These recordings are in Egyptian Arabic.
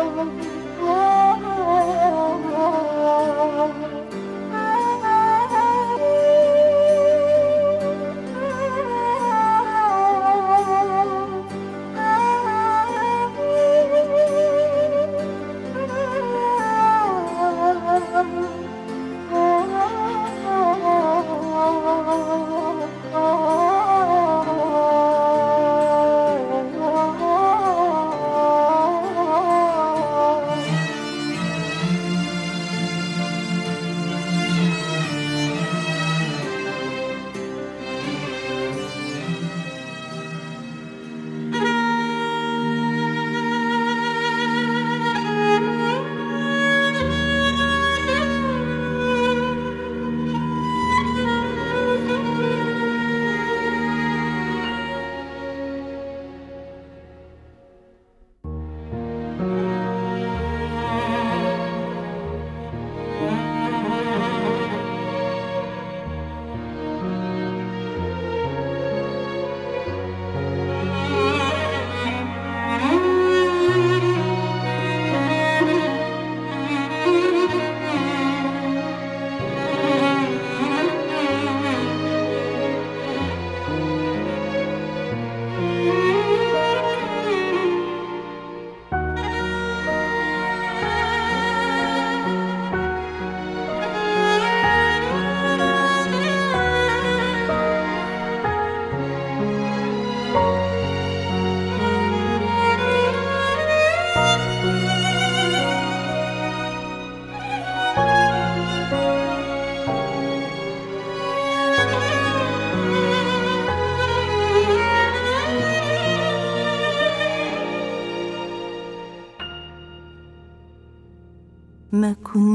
ما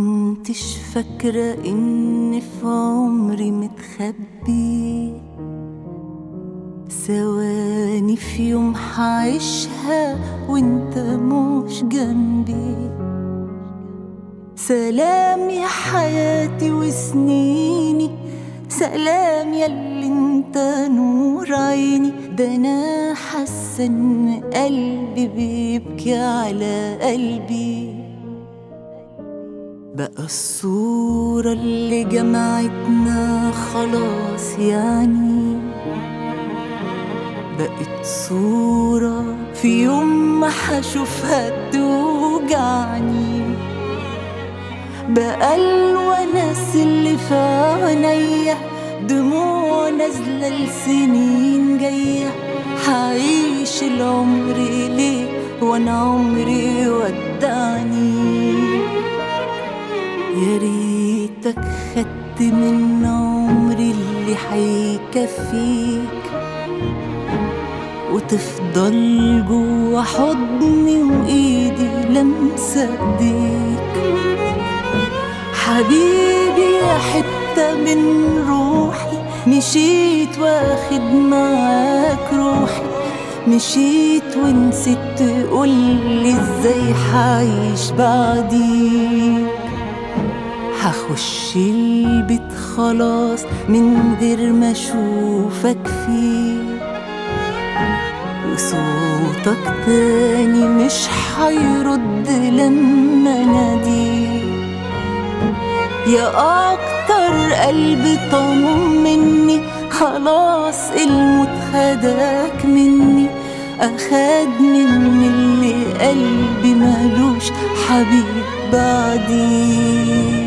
كنتش فاكرة إن في عمري متخبي ثواني في يوم حعيشها وانت مش جنبي سلام يا حياتي وسنيني سلام ياللي انت نور عيني ده انا حاسه ان قلبي بيبكي على قلبي بقى الصورة اللي جمعتنا خلاص يعني بقت صورة في يوم ما حشوفها توجعني بقى الونس اللي في عينيا دموع نازلة لسنين جاية حعيش العمر ليه وانا عمري ودعني يا ريتك خدت من عمري اللي حيكفيك وتفضل جوا حضني وايدي لمسة ايديك حبيبي يا حتة من روحي مشيت واخد معاك روحي مشيت ونسيت تقولي ازاي حعيش بعديك هخش البيت خلاص من غير ما اشوفك فيه وصوتك تاني مش حيرد لما ناديك يا اكتر قلب طمني خلاص الموت خداك مني اخد مني اللي قلبي مالوش حبيب بعدي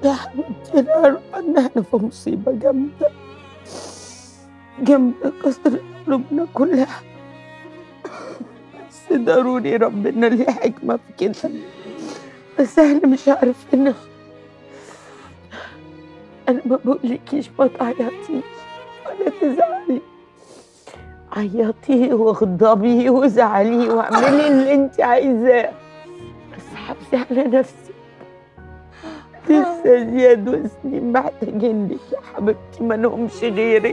يا حبيبتي أنا عارفة إن إحنا في مصيبة جامدة جامدة كسر قلوبنا كلها بس ضروري ربنا ليه حكمة في كده بس إحنا مش عارفين أنا ما بقولكيش ما تعيطيش ولا تزعلي عيطي واغضبي وزعلي واعملي اللي انت عايزاه بس حافظي على نفسك لسه زياد وسنين محتاجين لك يا حبيبتي ما لهمش غيرك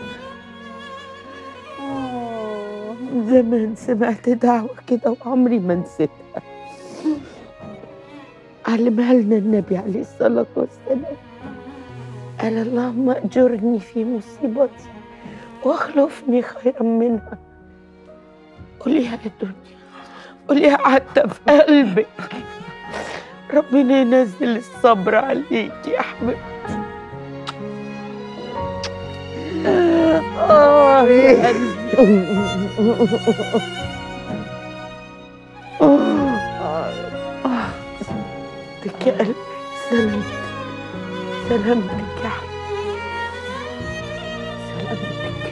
زمان سمعت دعوة كده وعمري ما نسيتها علمها لنا النبي عليه الصلاة والسلام قال اللهم أجرني في مصيبتي واخلفني خيرا منها قوليها يا دنيا قوليها حتى في قلبك ربنا ينزل الصبر عليك يا حبيبتي آه يا قلبي آه سلامتك يا قلبي سلامتك سلامتك يا حبيبتي سلامتك